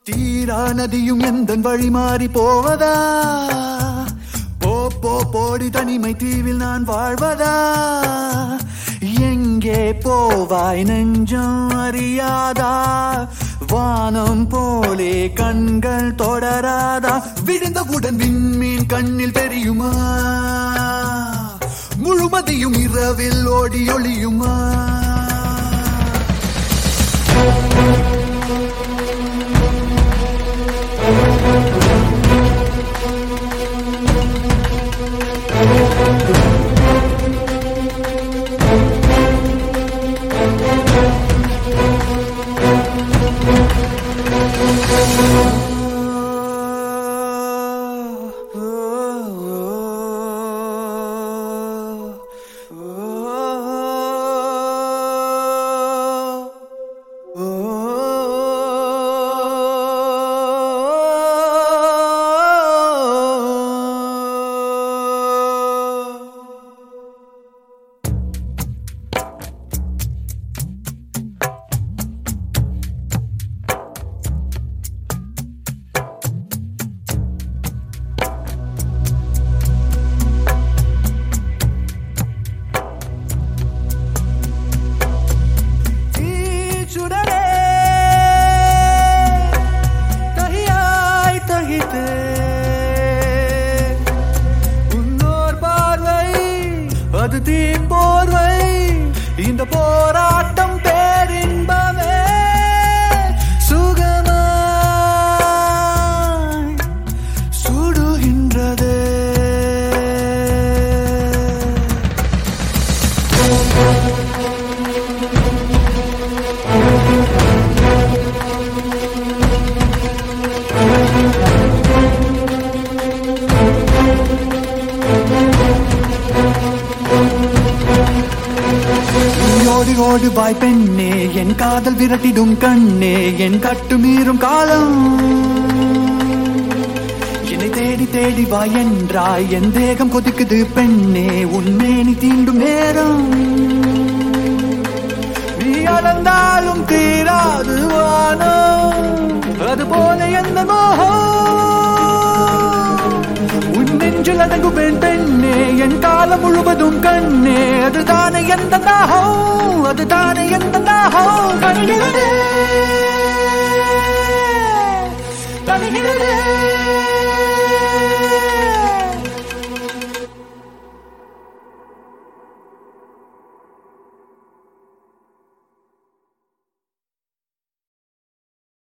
தீரா நதியும் எந்த வழி மாறி போவதா போ போ போடி தனிமை தீவில் நான் வாழ்வதா எங்கே போவாய் நெஞ்சம் அறியாதா வானம் போலே கண்கள் தொடராதா விழுந்தவுடன் விண்மீன் கண்ணில் தெரியுமா முழுமதியும் இரவில் ஓடி ஒளியுமா தீச்சுடரே தகியாய் தகித்தே உன்னோர் பார்வை அது தீம்போர்வை இந்த போராட்டம் பேரின்பமே சுகமாய் சுடுகின்றதே ஓடி ஓடு பாய் பெண்ணே என் காதல் விரட்டிடும் கண்ணே என் கட்டு மீறும் காலம் என்னை தேடி தேடி வா என்றாய் என் தேகம் கொதிக்குது பெண்ணே உன்மேனி தீண்டும் நேரம் நீ அளந்தாலும் தீராது வானம் அது போல எந்த மோகம் உன் நெஞ்சில் அடங்கும் பெண் பெண்ணே என் காலம் முழுவதும் கண்ணே அதுதானே எந்த தாகம் அதுதானே எந்த தாகம் கணிகிறது தருகிறது